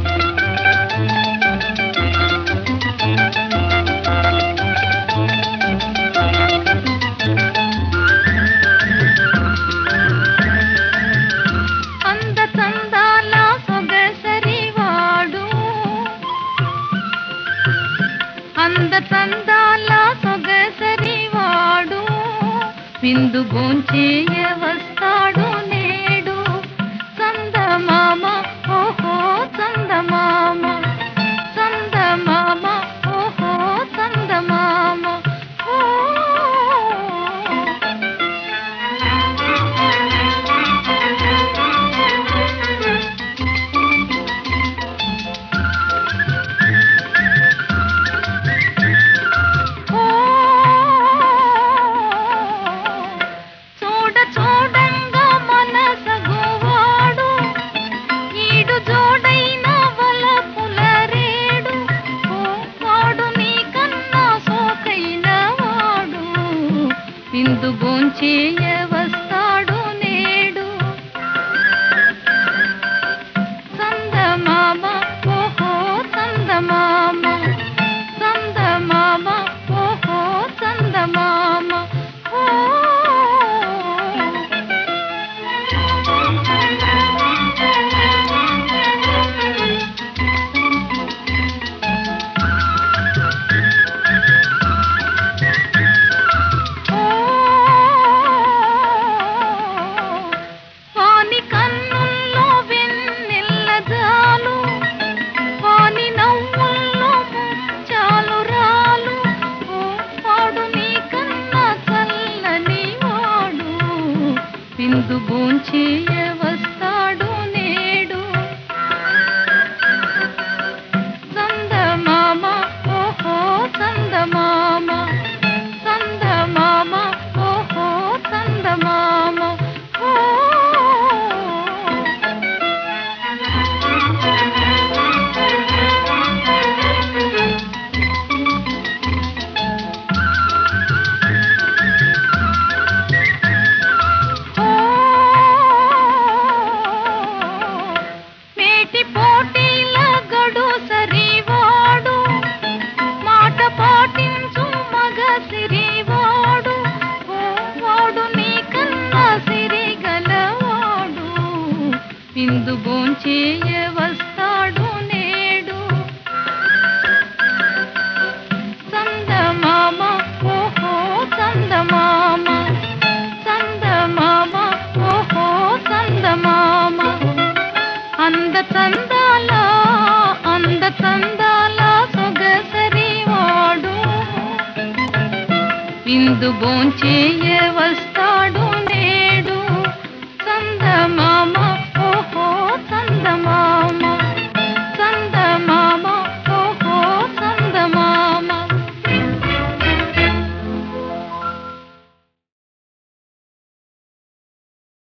అంద చందాల సొగసరివాడు అంద చందాల సొగసరివాడు విందు గోంచేయ వస్తాడు నేడు చందమామ ఓహో చందమామ చందమామ ఓహో చందమామ ఓ ఓ చూడ చూడంగా మనసగువాడు ఈడు జోడైన వలపుల రేడు ఓ వాడు నీకన్నా సోకైన వాడు విందు గోంచేయ వస్తాడు నేడు చందమామ ఓహో చందమామ చందమామ ఓహో చందమామ ఓ వాని కన్నుల్లో వెన్నెల్ల జాలు వాని నవ్వుల్లో ముత్యాలు రాలు ఓ వాడు నీకన్నా చల్లని వాడు విందు భోంచేయ వస్తాడు నేడు చందమామ ఓహో చందమామ చందమామ ఓహో చందమామ ఓ మేటి పోటీల గడు సరివాడు మాట పాటించు మగ సిరివాడు ఓ వాడు నీకన్నా సిరిగలవాడు విందు భోంచేయ వస్తాడు నేడు చందమామ ఓహో చందమామ చందమామ ఓహో చందమామ అంద చందాల అంద చందాల సొగసరివాడు విందు భోంచేయ వస్తాడు